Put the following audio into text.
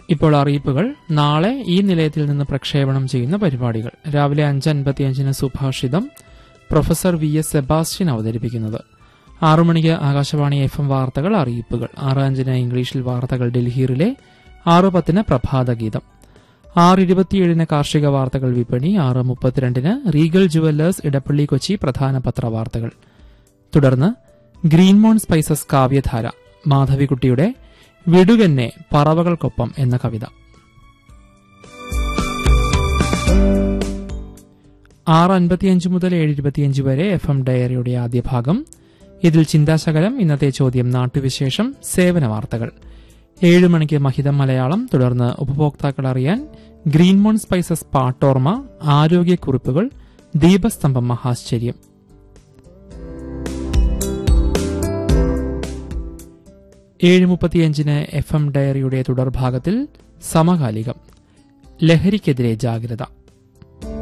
ഇപ്പോൾ അറിയിപ്പുകൾ നാളെ ഈ നിലയത്തിൽ നിന്ന് പ്രക്ഷേപണം ചെയ്യുന്ന പരിപാടികൾ രാവിലെ അഞ്ച് അൻപത്തിയഞ്ചിന് സുഭാഷിതം പ്രൊഫസർ വി എസ് സെബാസ്റ്റ്യൻ അവതരിപ്പിക്കുന്നത് ആറു മണിക്ക് ആകാശവാണി എഫ് എം വാർത്തകൾ അറിയിപ്പുകൾ ആറ് അഞ്ചിന് ഇംഗ്ലീഷിൽ വാർത്തകൾ ഡൽഹിയിലെ ആറ് പത്തിന് പ്രഭാതഗീതം ആറ് ഇരുപത്തിയേഴിന് കാർഷിക വാർത്തകൾ വിപണി ആറ് മുപ്പത്തിരണ്ടിന് റീഗൽ ജുവല്ലേഴ്സ് ഇടപ്പള്ളി കൊച്ചി പ്രധാന പത്രവാർത്തകൾ തുടർന്ന് ഗ്രീൻമോൺ സ്പൈസസ് കാവ്യധാര മാധവിക്കുട്ടിയുടെ വിടുകന്നെ പറവകൾക്കൊപ്പം എന്ന കവിത ആറ് അൻപത്തിയഞ്ച് മുതൽ ഏഴ് ഇരുപത്തിയഞ്ച് വരെ എഫ് എം ഡയറിയുടെ ആദ്യ ഭാഗം ഇതിൽ ചിന്താശകലം ഇന്നത്തെ ചോദ്യം നാട്ടുവിശേഷം സേവന വാർത്തകൾ ഏഴ് മണിക്ക് മഹിതം മലയാളം തുടർന്ന് ഉപഭോക്താക്കൾ അറിയാൻ ഗ്രീൻമോൺ സ്പൈസസ് പാട്ടോർമ ആരോഗ്യക്കുറിപ്പുകൾ ദീപസ്തംഭം മഹാശ്ചര്യം ഏഴ് മുപ്പത്തിയഞ്ചിന് എഫ് എം ഡയറിയുടെ തുടർഭാഗത്തിൽ സമകാലികം ലഹരിക്കെതിരെ ജാഗ്രത